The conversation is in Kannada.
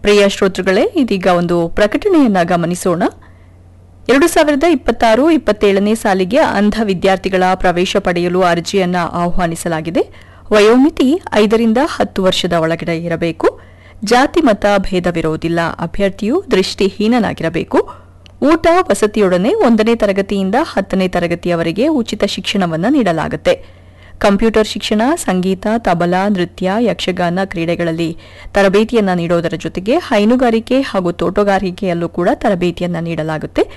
ಪ್ರಿಯ ಶ್ರೋತೃಗಳೇ ಇದೀಗ ಒಂದು ಪ್ರಕಟಣೆಯನ್ನ ಗಮನಿಸೋಣ ಎರಡು ಸಾವಿರದ ಇಪ್ಪತ್ತಾರು ಇಪ್ಪತ್ತೇಳನೇ ಸಾಲಿಗೆ ಅಂಧ ವಿದ್ಯಾರ್ಥಿಗಳ ಪ್ರವೇಶ ಪಡೆಯಲು ಅರ್ಜಿಯನ್ನ ಆಹ್ವಾನಿಸಲಾಗಿದೆ ವಯೋಮಿತಿ ಐದರಿಂದ ಹತ್ತು ವರ್ಷದ ಒಳಗಡೆ ಇರಬೇಕು ಜಾತಿ ಮತ ಭೇದವಿರುವುದಿಲ್ಲ ಅಭ್ಯರ್ಥಿಯು ದೃಷ್ಟಿಹೀನನಾಗಿರಬೇಕು ಊಟ ವಸತಿಯೊಡನೆ ಒಂದನೇ ತರಗತಿಯಿಂದ ಹತ್ತನೇ ತರಗತಿಯವರೆಗೆ ಉಚಿತ ಶಿಕ್ಷಣವನ್ನು ನೀಡಲಾಗುತ್ತೆ ಕಂಪ್ಯೂಟರ್ ಶಿಕ್ಷಣ ಸಂಗೀತ ತಬಲಾ ನೃತ್ಯ ಯಕ್ಷಗಾನ ಕ್ರೀಡೆಗಳಲ್ಲಿ ತರಬೇತಿಯನ್ನ ನೀಡೋದರ ಜೊತೆಗೆ ಹೈನುಗಾರಿಕೆ ಹಾಗೂ ತೋಟಗಾರಿಕೆಯಲ್ಲೂ ಕೂಡ ತರಬೇತಿಯನ್ನ ನೀಡಲಾಗುತ್ತೆ